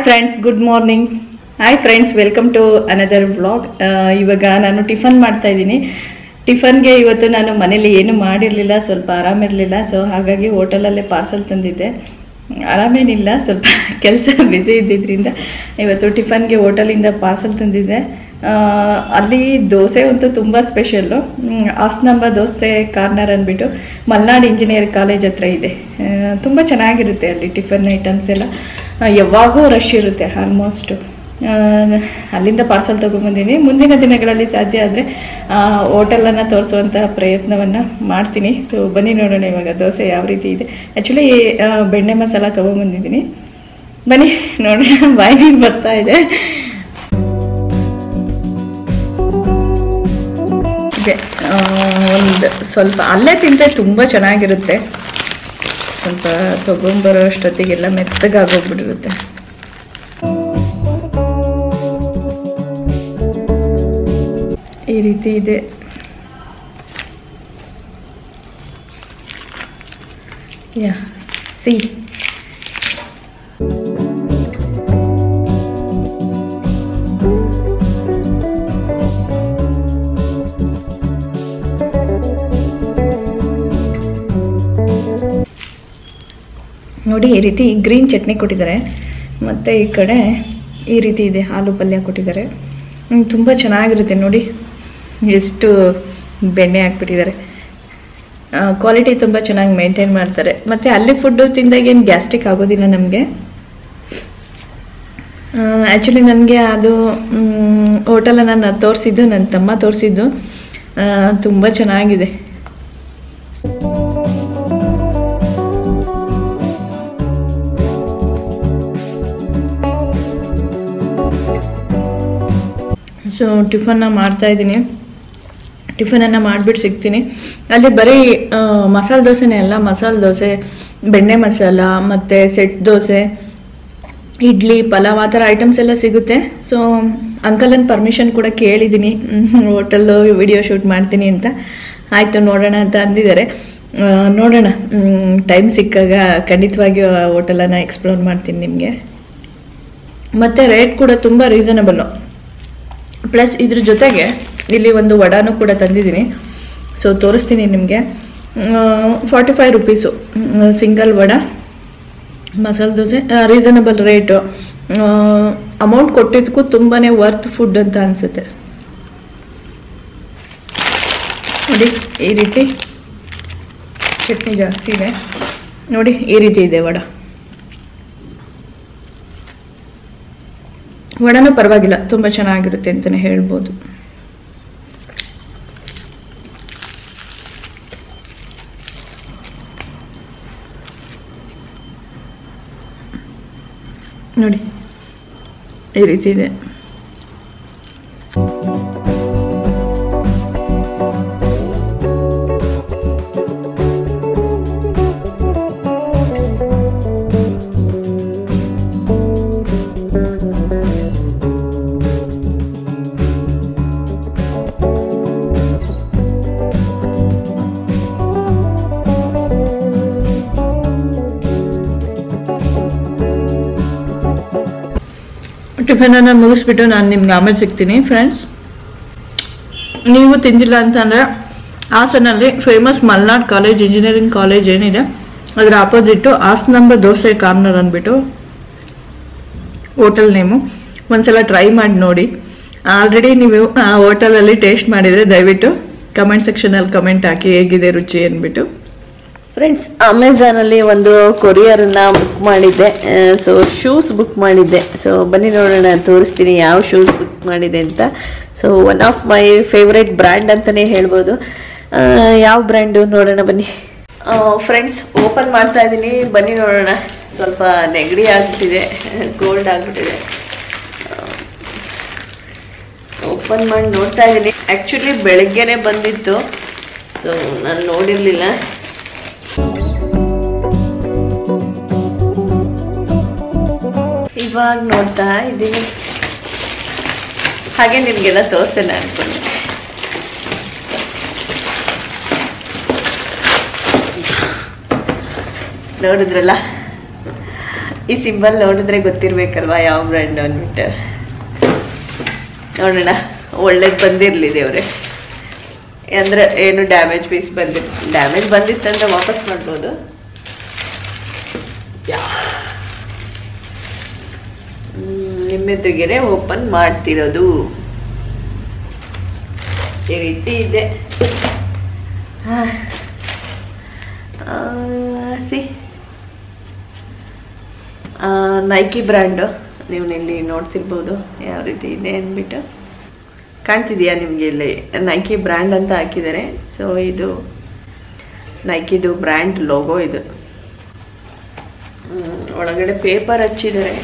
friends good morning hi friends welcome to another blog ಇವಾಗ ನಾನು tiffin ಮಾಡ್ತಾ ಇದ್ದೀನಿ ಟಿಫನ್ಗೆ ಇವತ್ತು ನಾನು ಮನೇಲಿ ಏನು ಮಾಡಿರಲಿಲ್ಲ ಸ್ವಲ್ಪ ಆರಾಮಿರಲಿಲ್ಲ ಸೊ ಹಾಗಾಗಿ ಹೋಟೆಲಲ್ಲೇ ಪಾರ್ಸಲ್ ತಂದಿದ್ದೆ ಆರಾಮೇನಿಲ್ಲ ಸ್ವಲ್ಪ ಕೆಲಸ ಬ್ಯುಸಿ ಇದ್ದಿದ್ದರಿಂದ ಇವತ್ತು ಟಿಫನ್ಗೆ ಹೋಟೆಲಿಂದ ಪಾರ್ಸಲ್ ತಂದಿದ್ದೆ ಆ, ಅಲ್ಲಿ ದೋಸೆ ಅಂತೂ ತುಂಬ ಸ್ಪೆಷಲ್ಲು ಆಸ್ನಂಬ ದೋಸೆ ಕಾರ್ನರ್ ಅಂದ್ಬಿಟ್ಟು ಮಲ್ನಾಡ್ ಇಂಜಿನಿಯರ್ ಕಾಲೇಜ್ ಹತ್ರ ಇದೆ ತುಂಬ ಚೆನ್ನಾಗಿರುತ್ತೆ ಅಲ್ಲಿ ಟಿಫನ್ ಐಟಮ್ಸ್ ಎಲ್ಲ ಆ, ಯಾವಾಗೂ ರಶ್ ಇರುತ್ತೆ ಆಲ್ಮೋಸ್ಟು ಅಲ್ಲಿಂದ ಪಾರ್ಸಲ್ ತೊಗೊಂಬಂದೀನಿ ಮುಂದಿನ ದಿನಗಳಲ್ಲಿ ಸಾಧ್ಯ ಆದರೆ ಹೋಟೆಲನ್ನು ತೋರಿಸುವಂಥ ಪ್ರಯತ್ನವನ್ನು ಮಾಡ್ತೀನಿ ಸೊ ಬನ್ನಿ ನೋಡೋಣ ಇವಾಗ ದೋಸೆ ಯಾವ ರೀತಿ ಇದೆ ಆ್ಯಕ್ಚುಲಿ ಬೆಣ್ಣೆ ಮಸಾಲ ತೊಗೊಂಬಂದಿದ್ದೀನಿ ಬನ್ನಿ ನೋಡೋಣ ಬಾಯಿ ಬರ್ತಾ ಇದೆ ಇದೆ ಒಂದು ಸ್ವಲ್ಪ ಅಲ್ಲೇ ತಿಂದರೆ ತುಂಬ ಚೆನ್ನಾಗಿರುತ್ತೆ ಸ್ವಲ್ಪ ತೊಗೊಂಬರೋ ಅಷ್ಟೊತ್ತಿಗೆಲ್ಲ ಮೆತ್ತಗಾಗೋಗ್ಬಿಟ್ಟಿರುತ್ತೆ ಈ ರೀತಿ ಇದೆ ಯಾ ಸಿ ನೋಡಿ ಈ ರೀತಿ ಗ್ರೀನ್ ಚಟ್ನಿ ಕೊಟ್ಟಿದ್ದಾರೆ ಮತ್ತು ಈ ಕಡೆ ಈ ರೀತಿ ಇದೆ ಆಲೂ ಪಲ್ಯ ಕೊಟ್ಟಿದ್ದಾರೆ ತುಂಬ ಚೆನ್ನಾಗಿರುತ್ತೆ ನೋಡಿ ಎಷ್ಟು ಬೆಣ್ಣೆ ಹಾಕ್ಬಿಟ್ಟಿದ್ದಾರೆ ಕ್ವಾಲಿಟಿ ತುಂಬ ಚೆನ್ನಾಗಿ ಮೇಂಟೈನ್ ಮಾಡ್ತಾರೆ ಮತ್ತು ಅಲ್ಲಿ ಫುಡ್ಡು ತಿಂದಾಗ ಏನು ಗ್ಯಾಸ್ಟ್ರಿಕ್ ಆಗೋದಿಲ್ಲ ನಮಗೆ ಆ್ಯಕ್ಚುಲಿ ನನಗೆ ಅದು ಹೋಟೆಲನ್ನು ನಾನು ತೋರಿಸಿದ್ದು ನನ್ನ ತಮ್ಮ ತೋರಿಸಿದ್ದು ತುಂಬ ಚೆನ್ನಾಗಿದೆ ಸೊ ಟಿಫನ್ನ ಮಾಡ್ತಾ ಇದ್ದೀನಿ ಟಿಫನನ್ನು ಮಾಡಿಬಿಟ್ಟು ಸಿಗ್ತೀನಿ ಅಲ್ಲಿ ಬರೀ ಮಸಾಲೆ ದೋಸೆನೇ ಅಲ್ಲ ಮಸಾಲೆ ದೋಸೆ ಬೆಣ್ಣೆ ಮಸಾಲ ಮತ್ತು ಸೆಟ್ ದೋಸೆ ಇಡ್ಲಿ ಪಲಾವ್ ಆ ಥರ ಐಟಮ್ಸ್ ಎಲ್ಲ ಸಿಗುತ್ತೆ ಸೊ ಅಂಕಲನ್ ಪರ್ಮಿಷನ್ ಕೂಡ ಕೇಳಿದ್ದೀನಿ ಹೋಟೆಲ್ಲು ವಿಡಿಯೋ ಶೂಟ್ ಮಾಡ್ತೀನಿ ಅಂತ ಆಯಿತು ನೋಡೋಣ ಅಂತ ಅಂದಿದ್ದಾರೆ ಆ, ನೋಡೋಣ ಟೈಮ್ ಸಿಕ್ಕಾಗ ಖಂಡಿತವಾಗಿಯೂ ಆ ಹೋಟೆಲನ್ನು ಎಕ್ಸ್ಪ್ಲೋರ್ ಮಾಡ್ತೀನಿ ನಿಮಗೆ ಮತ್ತು ರೇಟ್ ಕೂಡ ತುಂಬ ರೀಸನಬಲ್ಲು ಪ್ಲಸ್ ಇದ್ರ ಜೊತೆಗೆ ಇಲ್ಲಿ ಒಂದು ವಡಾನು ಕೂಡ ತಂದಿದ್ದೀನಿ ಸೊ ತೋರಿಸ್ತೀನಿ ನಿಮಗೆ forty five rupees single vada masala dosa reasonable rate amount ಕೊಟ್ಟಿದ್ದಕ್ಕೂ ತುಂಬಾ ವರ್ತ್ ಫುಡ್ ಅಂತ ಅನಿಸುತ್ತೆ ನೋಡಿ ಈ ರೀತಿ ಚಟ್ನಿ ಜಾಸ್ತಿ ಇದೆ ನೋಡಿ ಈ ರೀತಿ ಇದೆ ವಡ ವಡನೂ ಪರವಾಗಿಲ್ಲ ತುಂಬ ಚೆನ್ನಾಗಿರುತ್ತೆ ಅಂತಲೇ ಹೇಳ್ಬೋದು ನೋಡಿ ಈ ರೀತಿ ಇದೆ ಟಿಫನನ್ನು ಮುಗಿಸ್ಬಿಟ್ಟು ನಾನು ನಿಮ್ಗೆ ಆಮೇಲೆ ಸಿಗ್ತೀನಿ ಫ್ರೆಂಡ್ಸ್ ನೀವು ತಿಂದಿಲ್ಲ ಅಂತಂದರೆ ಹಾಸನಲ್ಲಿ famous Malnad college engineering college ಏನಿದೆ ಅದರ ಆಪೋಸಿಟ್ಟು ಹಾಸನಾಂಬ ದೋಸೆ ಕಾರ್ನರ್ ಅಂದ್ಬಿಟ್ಟು ಹೋಟೆಲ್ ನೇಮು ಒಂದ್ಸಲ ಟ್ರೈ ಮಾಡಿ ನೋಡಿ ಆಲ್ರೆಡಿ ನೀವು ಆ ಹೋಟೆಲಲ್ಲಿ ಟೇಸ್ಟ್ ಮಾಡಿದರೆ ದಯವಿಟ್ಟು ಕಮೆಂಟ್ ಸೆಕ್ಷನಲ್ಲಿ ಕಮೆಂಟ್ ಹಾಕಿ ಹೇಗಿದೆ ರುಚಿ ಅಂದ್ಬಿಟ್ಟು ಫ್ರೆಂಡ್ಸ್ ಅಮೆಝಾನಲ್ಲಿ ಒಂದು ಕೊರಿಯರನ್ನ ಬುಕ್ ಮಾಡಿದ್ದೆ ಸೊ ಶೂಸ್ ಬುಕ್ ಮಾಡಿದ್ದೆ ಸೊ ಬನ್ನಿ ನೋಡೋಣ ತೋರಿಸ್ತೀನಿ ಯಾವ ಶೂಸ್ ಬುಕ್ ಮಾಡಿದೆ ಅಂತ so one of my favourite brand ಅಂತಲೇ ಹೇಳ್ಬೋದು ಆ, ಯಾವ ಬ್ರ್ಯಾಂಡು ನೋಡೋಣ ಬನ್ನಿ ಫ್ರೆಂಡ್ಸ್ ಓಪನ್ ಮಾಡ್ತಾ ಇದ್ದೀನಿ ಬನ್ನಿ ನೋಡೋಣ ಸ್ವಲ್ಪ ನೆಗಡಿ ಆಗಿಬಿಟ್ಟಿದೆ ಕೋಲ್ಡ್ ಆಗಿಬಿಟ್ಟಿದೆ ಓಪನ್ ಮಾಡಿ ನೋಡ್ತಾ ಇದ್ದೀನಿ ಆ್ಯಕ್ಚುಲಿ ಬೆಳಗ್ಗೆನೆ ಬಂದಿತ್ತು ಸೊ ನಾನು ನೋಡಿರಲಿಲ್ಲ ಇವಾಗ ನೋಡ್ತಾ ಇದ್ದೀನಿ ಹಾಗೆ ನಿಮಗೆಲ್ಲ ತೋರಿಸೋಣ ಅನ್ಕೊಂಡು ನೋಡಿದ್ರಲ್ಲ ಈ ಸಿಂಬಲ್ ನೋಡಿದ್ರೆ ಗೊತ್ತಿರ್ಬೇಕಲ್ವಾ ಯಾವ ಬ್ರ್ಯಾಂಡ್ ಅಂದ್ಬಿಟ್ಟು ನೋಡೋಣ ಒಳ್ಳೇದು ಬಂದಿರಲಿ ದೇವ್ರೆ ಅಂದ್ರೆ ಏನು ಡ್ಯಾಮೇಜ್ ಪೀಸ್ ಬಂದಿರ್ ಡ್ಯಾಮೇಜ್ ಬಂದಿತ್ತಂದ್ರೆ ವಾಪಸ್ ಮಾಡ್ಬೋದು ಯಾ ನಿಮ್ಮೆದುರಿಗೆನೆ ಓಪನ್ ಮಾಡ್ತಿರೋದು ಈ ರೀತಿ ಇದೆ ಸಿ ನೈಕಿ ಬ್ರ್ಯಾಂಡು ನೀವು ಇಲ್ಲಿ ನೋಡ್ತಿರ್ಬೋದು ಯಾವ ರೀತಿ ಇದೆ ಅಂದ್ಬಿಟ್ಟು ಕಾಣ್ತಿದೆಯಾ ನಿಮಗೆ ಇಲ್ಲಿ ನೈಕಿ ಬ್ರ್ಯಾಂಡ್ ಅಂತ ಹಾಕಿದ್ದಾರೆ ಸೊ ಇದು ನೈಕಿದು ಬ್ರ್ಯಾಂಡ್ ಲೋಗೋ ಇದು ಹ್ಮ್, ಒಳಗಡೆ ಪೇಪರ್ ಹಚ್ಚಿದ್ದಾರೆ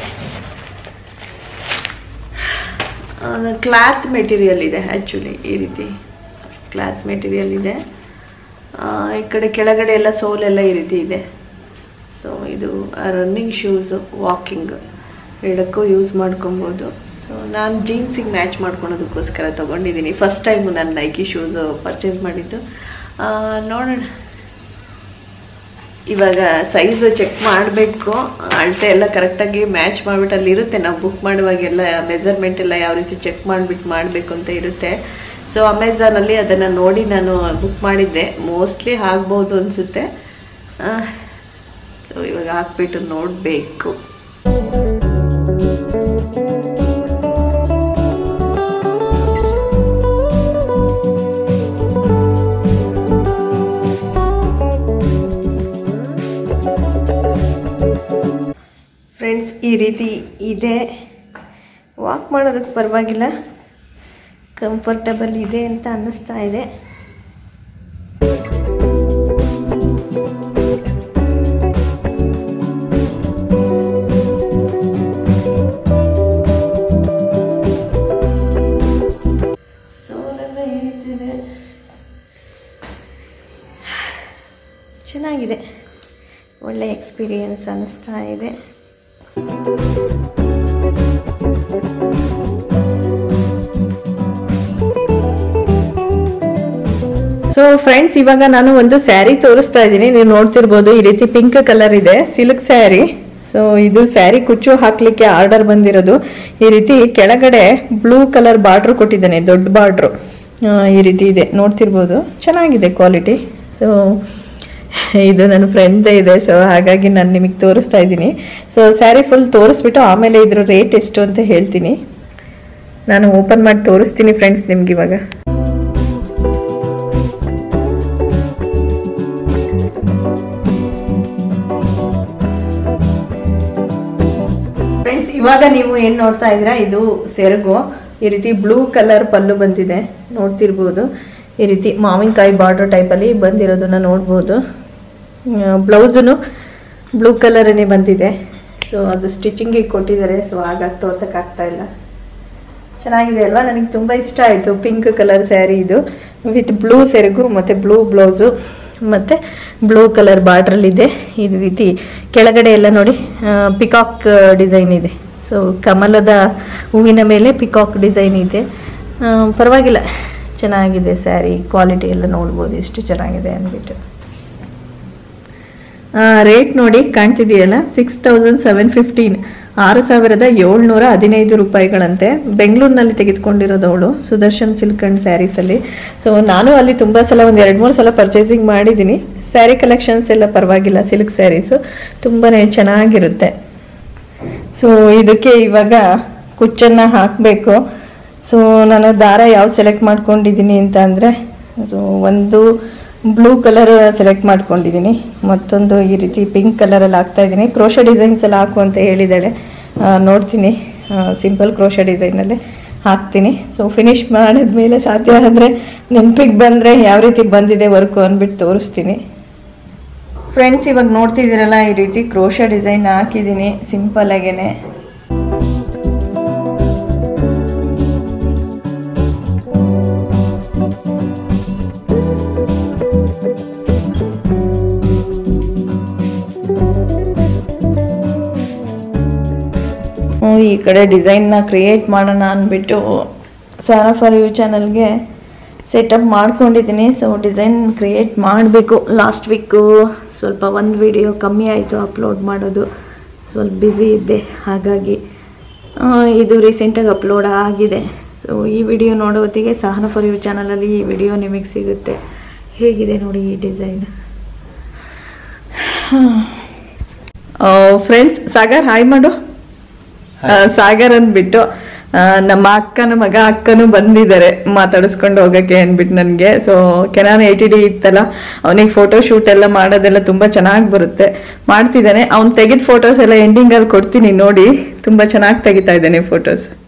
ಕ್ಲಾತ್ ಮೆಟೀರಿಯಲ್ ಇದೆ ಆ್ಯಕ್ಚುಲಿ ಈ ರೀತಿ ಕ್ಲಾತ್ ಮೆಟೀರಿಯಲ್ ಇದೆ ಆ, ಈ ಕಡೆ ಕೆಳಗಡೆ ಎಲ್ಲ ಸೋಲ್ ಎಲ್ಲ ಈ ರೀತಿ ಇದೆ ಸೊ ಇದು ರನ್ನಿಂಗ್ ಶೂಸು ವಾಕಿಂಗ್ ಎರಡಕ್ಕೂ ಯೂಸ್ ಮಾಡ್ಕೊಬೋದು ಸೊ ನಾನು ಜೀನ್ಸಿಗೆ ಮ್ಯಾಚ್ ಮಾಡ್ಕೊಳೋದಕ್ಕೋಸ್ಕರ ತೊಗೊಂಡಿದ್ದೀನಿ ಫಸ್ಟ್ ಟೈಮು ನಾನು ನೈಕಿ ಶೂಸು ಪರ್ಚೇಸ್ ಮಾಡಿದ್ದು ಆ, ನೋಡೋಣ ಇವಾಗ ಸೈಜ್ ಚೆಕ್ ಮಾಡಬೇಕು ಅಳತೆ ಎಲ್ಲ ಕರೆಕ್ಟಾಗಿ ಮ್ಯಾಚ್ ಮಾಡಿಬಿಟ್ಟು ಅಲ್ಲಿ ಇರುತ್ತೆ ನಾವು ಬುಕ್ ಮಾಡುವಾಗೆಲ್ಲ ಮೆಜರ್ಮೆಂಟ್ ಎಲ್ಲ ಯಾವ ರೀತಿ ಚೆಕ್ ಮಾಡಿಬಿಟ್ಟು ಮಾಡಬೇಕು ಅಂತ ಇರುತ್ತೆ ಸೊ ಅಮೆಝಾನಲ್ಲಿ ಅದನ್ನು ನೋಡಿ ನಾನು ಬುಕ್ ಮಾಡಿದ್ದೆ ಮೋಸ್ಟ್ಲಿ ಆಗ್ಬೋದು ಅನಿಸುತ್ತೆ ಸೊ ಇವಾಗ ಹಾಕ್ಬಿಟ್ಟು ನೋಡಬೇಕು ಫ್ರೆಂಡ್ಸ್ ಈ ರೀತಿ ಇದೆ ವಾಕ್ ಮಾಡೋದಕ್ಕೆ ಪರವಾಗಿಲ್ಲ ಕಂಫರ್ಟಬಲ್ ಇದೆ ಅಂತ ಅನ್ನಿಸ್ತಾ ಇದೆ ಸೋಲೆಲ್ಲ ಈ ರೀತಿ ಇದೆ ಚೆನ್ನಾಗಿದೆ ಒಳ್ಳೆ ಎಕ್ಸ್ಪೀರಿಯನ್ಸ್ ಅನ್ನಿಸ್ತಾ ಇದೆ ಸೊ ಫ್ರೆಂಡ್ಸ್ ಇವಾಗ ನಾನು ಒಂದು ಸ್ಯಾರಿ ತೋರಿಸ್ತಾ ಇದ್ದೀನಿ ನೀವು ನೋಡ್ತಿರ್ಬೋದು ಈ ರೀತಿ ಪಿಂಕ್ ಕಲರ್ ಇದೆ ಸಿಲ್ಕ್ ಸ್ಯಾರಿ ಸೊ ಇದು ಸ್ಯಾರಿ ಕುಚ್ಚು ಹಾಕ್ಲಿಕ್ಕೆ ಆರ್ಡರ್ ಬಂದಿರೋದು ಈ ರೀತಿ ಕೆಳಗಡೆ ಬ್ಲೂ ಕಲರ್ ಬಾರ್ಡ್ರ್ ಕೊಟ್ಟಿದ್ದಾನೆ ದೊಡ್ಡ ಬಾರ್ಡ್ರು ಈ ರೀತಿ ಇದೆ ನೋಡ್ತಿರ್ಬೋದು ಚೆನ್ನಾಗಿದೆ ಕ್ವಾಲಿಟಿ ಸೊ ಇದು ನನ್ನ ಫ್ರೆಂಡ್ದೇ ಇದೆ ಸೊ ಹಾಗಾಗಿ ನಾನು ನಿಮಗೆ ತೋರಿಸ್ತಾ ಇದ್ದೀನಿ ಸೊ ಸ್ಯಾರಿ ಫುಲ್ ತೋರಿಸ್ಬಿಟ್ಟು ಆಮೇಲೆ ಇದ್ರ ರೇಟ್ ಎಷ್ಟು ಅಂತ ಹೇಳ್ತೀನಿ ನಾನು ಓಪನ್ ಮಾಡಿ ತೋರಿಸ್ತೀನಿ ಫ್ರೆಂಡ್ಸ್ ನಿಮ್ಗೆ ಇವಾಗ ಫ್ರೆಂಡ್ಸ್ ಇವಾಗ ನೀವು ಏನ್ ನೋಡ್ತಾ ಇದ್ದೀರಾ ಇದು ಸೆರಗು ಈ ರೀತಿ ಬ್ಲೂ ಕಲರ್ ಪಲ್ಲು ಬಂದಿದೆ ನೋಡ್ತಿರ್ಬೋದು ಈ ರೀತಿ ಮಾವಿನಕಾಯಿ ಬಾರ್ಡರ್ ಟೈಪಲ್ಲಿ ಬಂದಿರೋದನ್ನ ನೋಡ್ಬೋದು ಬ್ಲೌಸನು ಬ್ಲೂ ಕಲರೇ ಬಂದಿದೆ ಸೊ ಅದು ಸ್ಟಿಚಿಂಗಿಗೆ ಕೊಟ್ಟಿದ್ದಾರೆ ಸೊ ಹಾಗಾಗಿ ತೋರ್ಸೋಕ್ಕಾಗ್ತಾ ಇಲ್ಲ ಚೆನ್ನಾಗಿದೆ ಅಲ್ವಾ ನನಗೆ ತುಂಬ ಇಷ್ಟ ಆಯಿತು ಪಿಂಕ್ ಕಲರ್ ಸ್ಯಾರಿ ಇದು ವಿತ್ ಬ್ಲೂ ಸೆರಗು ಮತ್ತು ಬ್ಲೂ ಬ್ಲೌಸು ಮತ್ತು ಬ್ಲೂ ಕಲರ್ ಬಾರ್ಡ್ರಲ್ಲಿದೆ ಇದು ರೀತಿ ಕೆಳಗಡೆ ಎಲ್ಲ ನೋಡಿ ಪಿಕಾಕ್ ಡಿಸೈನ್ ಇದೆ ಸೊ ಕಮಲದ ಹೂವಿನ ಮೇಲೆ ಪಿಕಾಕ್ ಡಿಸೈನ್ ಇದೆ ಆ, ಪರವಾಗಿಲ್ಲ ಚೆನ್ನಾಗಿದೆ ಸ್ಯಾರಿ ಕ್ವಾಲಿಟಿ ಎಲ್ಲ ನೋಡ್ಬೋದು ಎಷ್ಟು ಚೆನ್ನಾಗಿದೆ ಅಂದ್ಬಿಟ್ಟು ರೇಟ್ ನೋಡಿ ಕಾಣ್ತಿದೆಯಲ್ಲ ಸಿಕ್ಸ್ ತೌಸಂಡ್ ಸೆವೆನ್ ಫಿಫ್ಟೀನ್ ಆರು ಸಾವಿರದ ಏಳ್ನೂರ ಹದಿನೈದು ರೂಪಾಯಿಗಳಂತೆ ಬೆಂಗಳೂರಿನಲ್ಲಿ ತೆಗೆದುಕೊಂಡಿರೋದು ಅವಳು ಸುದರ್ಶನ್ ಸಿಲ್ಕ್ ಅಂಡ್ ಸ್ಯಾರೀಸಲ್ಲಿ ಸೊ ನಾನು ಅಲ್ಲಿ ತುಂಬ ಸಲ ಒಂದು ಎರಡು ಮೂರು ಸಲ ಪರ್ಚೇಸಿಂಗ್ ಮಾಡಿದ್ದೀನಿ ಸ್ಯಾರಿ ಕಲೆಕ್ಷನ್ಸ್ ಎಲ್ಲ ಪರವಾಗಿಲ್ಲ ಸಿಲ್ಕ್ ಸ್ಯಾರೀಸು ತುಂಬಾ ಚೆನ್ನಾಗಿರುತ್ತೆ ಸೊ ಇದಕ್ಕೆ ಇವಾಗ ಕುಚ್ಚನ್ನು ಹಾಕಬೇಕು ಸೊ ನಾನು ದಾರ ಯಾವ್ದು ಸೆಲೆಕ್ಟ್ ಮಾಡ್ಕೊಂಡಿದ್ದೀನಿ ಅಂತ ಅಂದರೆ ಸೊ ಒಂದು ಬ್ಲೂ ಕಲರ್ ಸೆಲೆಕ್ಟ್ ಮಾಡ್ಕೊಂಡಿದ್ದೀನಿ ಮತ್ತೊಂದು ಈ ರೀತಿ ಪಿಂಕ್ ಕಲರಲ್ಲಿ ಹಾಕ್ತಾ ಇದ್ದೀನಿ ಕ್ರೋಶ ಡಿಸೈನ್ಸ್ ಎಲ್ಲ ಹಾಕು ಅಂತ ಹೇಳಿದ್ದಾಳೆ ಆ, ನೋಡ್ತೀನಿ ಸಿಂಪಲ್ ಕ್ರೋಶ ಡಿಸೈನಲ್ಲೇ ಹಾಕ್ತೀನಿ ಸೊ ಫಿನಿಶ್ ಮಾಡಿದ್ಮೇಲೆ ಸಾಧ್ಯ ಅಂದರೆ ನೆನಪಿಗೆ ಬಂದರೆ ಯಾವ ರೀತಿ ಬಂದಿದೆ ವರ್ಕು ಅಂದ್ಬಿಟ್ಟು ತೋರಿಸ್ತೀನಿ ಫ್ರೆಂಡ್ಸ್ ಇವಾಗ ನೋಡ್ತಿದ್ದೀರಲ್ಲ ಈ ರೀತಿ ಕ್ರೋಶ ಡಿಸೈನ್ ಹಾಕಿದ್ದೀನಿ ಸಿಂಪಲ್ ಆಗೇನೆ ಹ್ಮ್, ಈ ಕಡೆ ಡಿಸೈನ್ನ ಕ್ರಿಯೇಟ್ ಮಾಡೋಣ ಅಂದ್ಬಿಟ್ಟು ಸಾರಾ ಫಾರ್ ಯು ಚಾನಲ್ಗೆ ಸೆಟಪ್ ಮಾಡ್ಕೊಂಡಿದ್ದೀನಿ ಸೊ ಡಿಸೈನ್ ಕ್ರಿಯೇಟ್ ಮಾಡಬೇಕು ಲಾಸ್ಟ್ ವೀಕು ಸ್ವಲ್ಪ ಒಂದು ವಿಡಿಯೋ ಕಮ್ಮಿ ಆಯಿತು ಅಪ್ಲೋಡ್ ಮಾಡೋದು ಸ್ವಲ್ಪ ಬ್ಯುಸಿ ಇದ್ದೆ ಹಾಗಾಗಿ ಆ, ಇದು ರೀಸೆಂಟಾಗಿ ಅಪ್ಲೋಡ್ ಆಗಿದೆ ಸೊ ಈ ವಿಡಿಯೋ ನೋಡೋ ಹೊತ್ತಿಗೆ ಸಹನ ಫಾರ್ ಯು ಚಾನಲಲ್ಲಿ ಈ ವಿಡಿಯೋ ನಿಮಗೆ ಸಿಗುತ್ತೆ ಹೇಗಿದೆ ನೋಡಿ ಈ ಡಿಸೈನ್ ಫ್ರೆಂಡ್ಸ್ ಸಾಗರ್ ಹಾಯ್ ಮಾಡು ಆ, ಸಾಗರ್ ಅಂದ್ಬಿಟ್ಟು ಆ, ನಮ್ಮ ಅಕ್ಕನ ಮಗ ಅಕ್ಕನು ಬಂದಿದ್ದಾರೆ ಮಾತಾಡಿಸ್ಕೊಂಡು ಹೋಗಕ್ಕೆ ಅಂದ್ಬಿಟ್ಟು ನನಗೆ ಸೊ ಕೆನಾನ್ ಏಯ್ಟಿ ಡಿ ಇತ್ತಲ್ಲ ಅವನಿಗೆ ಫೋಟೋ ಶೂಟ್ ಎಲ್ಲ ಮಾಡೋದೆಲ್ಲ ತುಂಬ ಚೆನ್ನಾಗಿ ಬರುತ್ತೆ ಮಾಡ್ತಿದ್ದಾನೆ ಅವ್ನು ತೆಗೆದ ಫೋಟೋಸ್ ಎಲ್ಲ ಎಂಡಿಂಗಲ್ಲಿ ಕೊಡ್ತೀನಿ ನೋಡಿ ತುಂಬ ಚೆನ್ನಾಗಿ ತೆಗಿತಾ ಇದ್ದಾನೆ ಫೋಟೋಸ್